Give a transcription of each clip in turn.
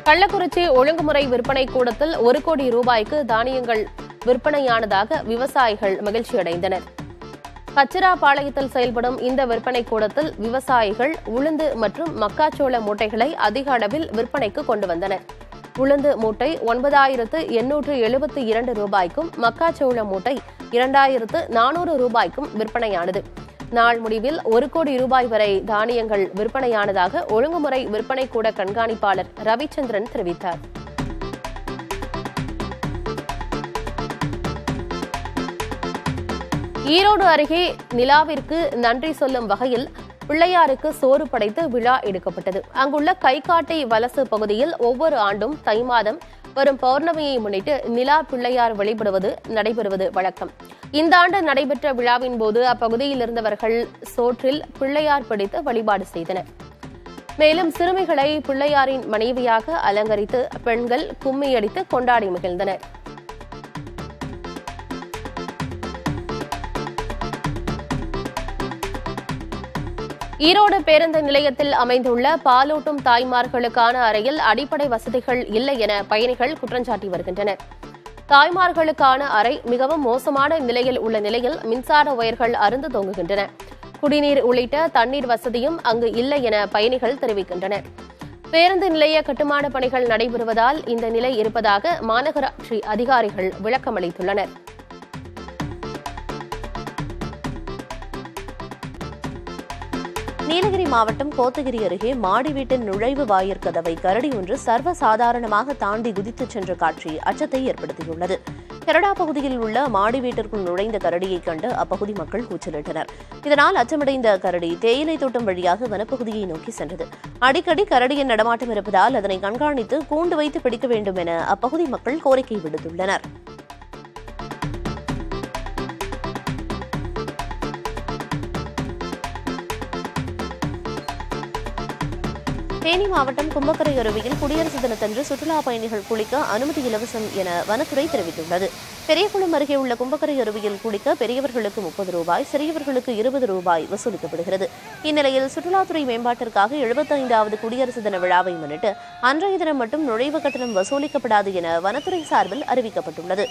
கள்ளக்குறிச்சி ஒழுங்குமுறை விற்பனை கூடத்தில் ஒரு கோடி ரூபாய்க்கு தானியங்கள் விற்பனையானதாக விவசாயிகள் மகிழ்ச்சியடைந்தனர் கச்சிராபாளையத்தில் செயல்படும் இந்த விற்பனை கூடத்தில் விவசாயிகள் உளுந்து மற்றும் மக்காச்சோள மூட்டைகளை அதிக அளவில் விற்பனைக்கு கொண்டு வந்தனர் உளுந்து மூட்டை ஒன்பதாயிரத்து எண்ணூற்று எழுபத்தி இரண்டு ரூபாய்க்கும் மக்காச்சோள மூட்டை இரண்டாயிரத்து நானூறு ரூபாய்க்கும் விற்பனையானது நாள் முடிவில் ஒரு கோடி ரூபாய் வரை தானியங்கள் விற்பனையானதாக ஒழுங்குமுறை விற்பனை கூட கண்காணிப்பாளர் ரவிச்சந்திரன் தெரிவித்தார் ஈரோடு அருகே நிலாவிற்கு நன்றி சொல்லும் வகையில் பிள்ளையாருக்கு சோறு படைத்து விழா எடுக்கப்பட்டது அங்குள்ள கைகாட்டை வலசு பகுதியில் ஒவ்வொரு ஆண்டும் தை மாதம் வரும் பௌர்ணமியை முன்னிட்டு நிலா பிள்ளையார் வழிபடுவது நடைபெறுவது வழக்கம் இந்த ஆண்டு நடைபெற்ற விழாவின் போது அப்பகுதியில் இருந்தவர்கள் சோற்றில் பிள்ளையார் பிடித்து வழிபாடு செய்தனர் மேலும் சிறுமிகளை பிள்ளையாரின் மனைவியாக அலங்கரித்து பெண்கள் கும்மியடித்து கொண்டாடி மகிழ்ந்தனர் ஈரோடு பேருந்து நிலையத்தில் அமைந்துள்ள பாலூட்டும் தாய்மார்களுக்கான அறையில் அடிப்படை வசதிகள் இல்லை என பயணிகள் குற்றஞ்சாட்டி வருகின்றனர் தாய்மார்களுக்கான அறை மிகவும் மோசமான நிலையில் உள்ள நிலையில் மின்சார ஒயர்கள் அருந்து தொங்குகின்றன குடிநீர் உள்ளிட்ட தண்ணீர் வசதியும் அங்கு இல்லை என பயணிகள் தெரிவிக்கின்றனர் பேருந்து நிலைய கட்டுமான பணிகள் நடைபெறுவதால் இந்த நிலை இருப்பதாக மாநகராட்சி அதிகாரிகள் விளக்கமளித்துள்ளனர் நீலகிரி மாவட்டம் கோத்தகிரி அருகே மாடி வீட்டின் நுழைவு வாயிற் கதவை கரடி ஒன்று சர்வசாதாரணமாக தாண்டி குதித்துச் சென்ற காட்சி அச்சத்தை ஏற்படுத்தியுள்ளது கெரடா பகுதியில் உள்ள மாடி வீட்டிற்குள் நுழைந்த கரடியைக் கண்டு அப்பகுதி மக்கள் கூச்சலிட்டனர் இதனால் அச்சமடைந்த கரடி தேயிலை தோட்டம் வழியாக வனப்பகுதியை நோக்கி சென்றது அடிக்கடி கரடியின் நடமாட்டம் இருப்பதால் அதனை கண்காணித்து கூண்டு வைத்து பிடிக்க வேண்டும் என அப்பகுதி மக்கள் கோரிக்கை விடுத்துள்ளனர் தேனி மாவட்டம் கும்பக்கரை அருவியில் குடியரசு தினத்தன்று சுற்றுலா பயணிகள் குளிக்க அனுமதி இலவசம் என வனத்துறை தெரிவித்துள்ளது பெரியகுளம் அருகே உள்ள கும்பக்கரை அருவியில் குளிக்க பெரியவர்களுக்கு முப்பது ரூபாய் சிறியவர்களுக்கு இருபது ரூபாய் வசூலிக்கப்படுகிறது இந்நிலையில் சுற்றுலாத்துறை மேம்பாட்டிற்காக எழுபத்தைந்தாவது குடியரசு தின விழாவை முன்னிட்டு அன்றைய தினம் மட்டும் நுழைவு கட்டணம் வசூலிக்கப்படாது என வனத்துறை சார்பில் அறிவிக்கப்பட்டுள்ளது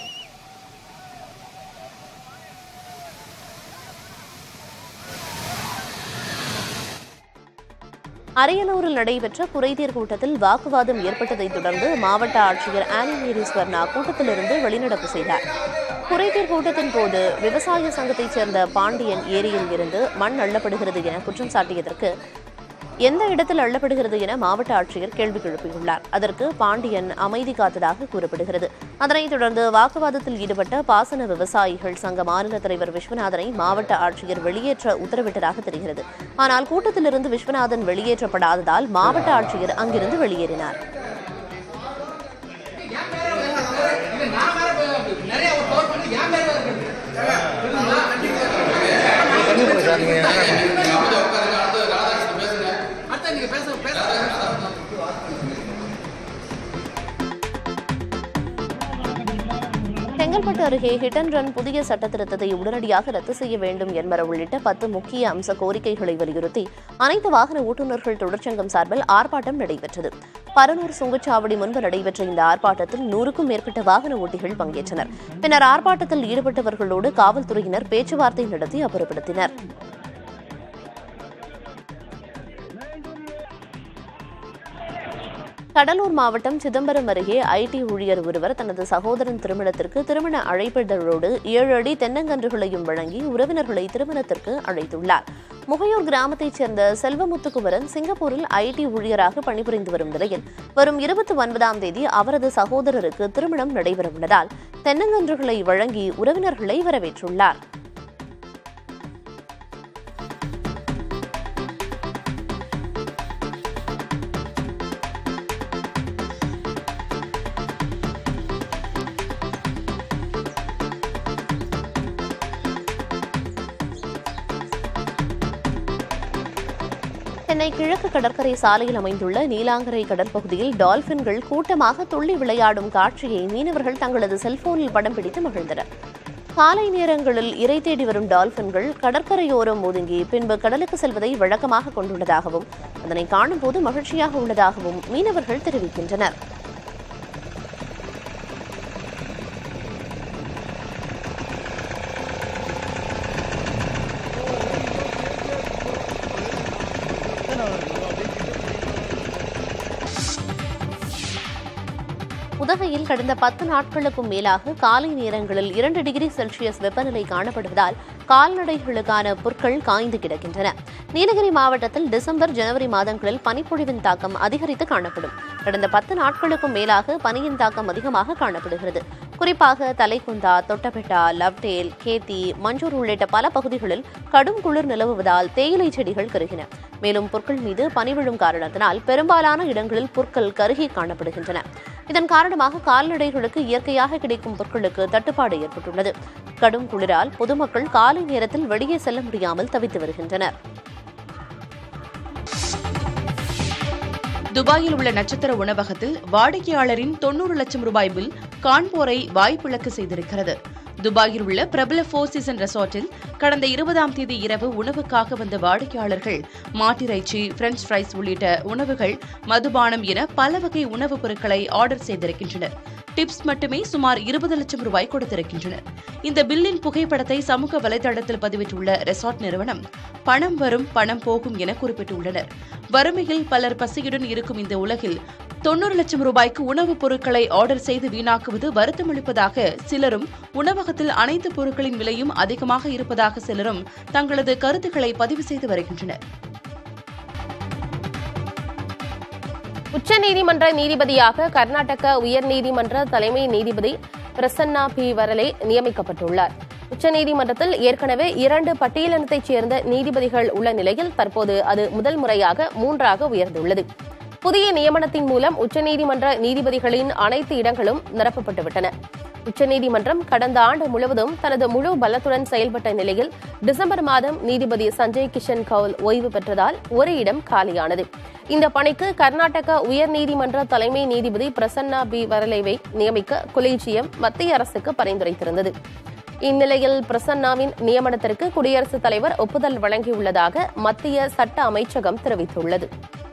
அரியலூரில் நடைபெற்ற குறைதீர் கூட்டத்தில் வாக்குவாதம் ஏற்பட்டதைத் தொடர்ந்து மாவட்ட ஆட்சியர் ஆனி மேரி ஸ்வர்ணா கூட்டத்திலிருந்து வெளிநடப்பு செய்தார் குறைதீர் கூட்டத்தின் போது விவசாய சங்கத்தைச் சேர்ந்த பாண்டியன் ஏரியில் இருந்து மண் அள்ளப்படுகிறது என குற்றம் சாட்டியதற்கு எந்த இடத்தில் அள்ளப்படுகிறது என மாவட்ட ஆட்சியர் கேள்வி எழுப்பியுள்ளார் அதற்கு பாண்டியன் அமைதி காத்ததாக கூறப்படுகிறது அதனைத் தொடர்ந்து வாக்குவாதத்தில் ஈடுபட்ட பாசன விவசாயிகள் சங்க மாநில தலைவர் விஸ்வநாதனை மாவட்ட ஆட்சியர் வெளியேற்ற உத்தரவிட்டதாக தெரிகிறது ஆனால் கூட்டத்திலிருந்து விஸ்வநாதன் வெளியேற்றப்படாததால் மாவட்ட ஆட்சியர் அங்கிருந்து வெளியேறினார் செங்கல்பட்டு அருகே ஹிட் அண்ட் ரன் புதிய சட்டத்திருத்தத்தை உடனடியாக ரத்து செய்ய வேண்டும் என்பன உள்ளிட்ட பத்து முக்கிய அம்ச கோரிக்கைகளை வலியுறுத்தி அனைத்து வாகன ஓட்டுநர்கள் தொழிற்சங்கம் சார்பில் ஆர்ப்பாட்டம் நடைபெற்றது பரனூர் சுங்கச்சாவடி முன்பு நடைபெற்ற இந்த ஆர்ப்பாட்டத்தில் நூறுக்கும் மேற்பட்ட வாகன ஓட்டிகள் பங்கேற்றனர் பின்னர் ஆர்ப்பாட்டத்தில் ஈடுபட்டவர்களோடு காவல்துறையினர் பேச்சுவார்த்தை நடத்தி அப்புறப்படுத்தினர் கடலூர் மாவட்டம் சிதம்பரம் அருகே ஐடி ஊழியர் ஒருவர் தனது சகோதரன் திருமணத்திற்கு திருமண அழைப்பிதழோடு ஏழு அடி தென்னங்கன்றுகளையும் வழங்கி உறவினர்களை திருமணத்திற்கு அழைத்துள்ளார் முகையூர் கிராமத்தைச் சேர்ந்த செல்வமுத்துக்குமரன் சிங்கப்பூரில் ஐடி ஊழியராக பணிபுரிந்து வரும் நிலையில் வரும் இருபத்தி ஒன்பதாம் தேதி அவரது சகோதரருக்கு திருமணம் நடைபெறவுள்ளதால் தென்னங்கன்றுகளை வழங்கி உறவினர்களை வரவேற்றுள்ளார் சென்னை கிழக்கு கடற்கரை சாலையில் அமைந்துள்ள நீலாங்கரை கடற்பகுதியில் டால்பின்கள் கூட்டமாக துள்ளி விளையாடும் காட்சியை மீனவர்கள் தங்களது செல்போனில் படம் பிடித்து மகிழ்ந்தனர் காலை நேரங்களில் இரை தேடி வரும் டால்பின்கள் கடற்கரையோரம் ஒதுங்கி பின்பு கடலுக்கு செல்வதை வழக்கமாக கொண்டுள்ளதாகவும் அதனை காணும்போது மகிழ்ச்சியாக உள்ளதாகவும் மீனவர்கள் தெரிவிக்கின்றனர் உதகையில் கடந்த பத்து நாட்களுக்கும் மேலாக காலை நேரங்களில் இரண்டு டிகிரி செல்சியஸ் வெப்பநிலை காணப்படுவதால் கால்நடைகளுக்கான புற்கள் காய்ந்து கிடக்கின்றன நீலகிரி மாவட்டத்தில் டிசம்பர் ஜனவரி மாதங்களில் பனிப்பொழிவின் தாக்கம் அதிகரித்து காணப்படும் கடந்த பத்து நாட்களுக்கும் மேலாக பனியின் தாக்கம் அதிகமாக காணப்படுகிறது குறிப்பாக தலைக்குந்தா தொட்டபெட்டா லவ்டேல் கேத்தி மஞ்சூர் உள்ளிட்ட பல பகுதிகளில் கடும் குளிர் நிலவுவதால் தேயிலை செடிகள் கருகின மேலும் புற்கள் மீது பனி விழும் காரணத்தினால் பெரும்பாலான இடங்களில் புற்கள் கருகி காணப்படுகின்றன இதன் காரணமாக கால்நடைகளுக்கு இயற்கையாக கிடைக்கும் பொருட்களுக்கு தட்டுப்பாடு ஏற்பட்டுள்ளது கடும் குளிரால் பொதுமக்கள் காலை நேரத்தில் வெளியே செல்ல முடியாமல் தவித்து வருகின்றனர் துபாயில் உள்ள நட்சத்திர உணவகத்தில் வாடிக்கையாளரின் தொன்னூறு லட்சம் ரூபாய் பில் காண்போரை வாய்ப்பிழக்க செய்திருக்கிறது துபாயில் உள்ள பிரபல ஃபோர் சீசன் ரெசார்ட்டில் கடந்த இருபதாம் தேதி இரவு உணவுக்காக வந்த வாடிக்கையாளர்கள் மாட்டிறைச்சி பிரெஞ்ச் ஃப்ரைஸ் உள்ளிட்ட உணவுகள் மதுபானம் என பல வகை உணவுப் பொருட்களை ஆர்டர் செய்திருக்கின்றனர் டிப்ஸ் மட்டுமே சுமார் இருபது லட்சம் ரூபாய் கொடுத்திருக்கின்றனர் இந்த பில்லின் புகைப்படத்தை சமூக வலைதளத்தில் பதிவிட்டுள்ள ரெசார்ட் நிறுவனம் பணம் வரும் பணம் போகும் என குறிப்பிட்டுள்ளனர் வறுமையில் பலர் பசியுடன் இருக்கும் இந்த உலகில் தொன்னூறு லட்சம் ரூபாய்க்கு உணவுப் பொருட்களை ஆர்டர் செய்து வீணாக்குவது வருத்தமளிப்பதாக சிலரும் உணவகத்தில் அனைத்து பொருட்களின் விலையும் அதிகமாக இருப்பதாக சிலரும் தங்களது கருத்துக்களை பதிவு செய்து வருகின்றனர் உச்சநீதிமன்ற நீதிபதியாக கர்நாடக உயர்நீதிமன்ற தலைமை நீதிபதி பிரசன்னா பி வரலே நியமிக்கப்பட்டுள்ளார் உச்சநீதிமன்றத்தில் ஏற்கனவே இரண்டு பட்டியலினத்தைச் சேர்ந்த நீதிபதிகள் உள்ள நிலையில் தற்போது அது முதல் முறையாக மூன்றாக உயர்ந்துள்ளது புதிய நியமனத்தின் மூலம் உச்சநீதிமன்ற நீதிபதிகளின் அனைத்து இடங்களும் நிரப்பப்பட்டுவிட்டன உச்சநீதிமன்றம் கடந்த ஆண்டு முழுவதும் தனது முழு பலத்துடன் செயல்பட்ட நிலையில் டிசம்பர் மாதம் நீதிபதி சஞ்சய் கிஷன் கவுல் ஓய்வு பெற்றதால் ஒரு இடம் காலியானது இந்த பணிக்கு கர்நாடக உயர்நீதிமன்ற தலைமை நீதிபதி பிரசன்னா பி வரலேவை நியமிக்க கொலீஜியம் மத்திய அரசுக்கு பரிந்துரைத்திருந்தது இந்நிலையில் பிரசன்னாவின் நியமனத்திற்கு குடியரசுத் தலைவர் ஒப்புதல் வழங்கியுள்ளதாக மத்திய சட்ட அமைச்சகம் தெரிவித்துள்ளது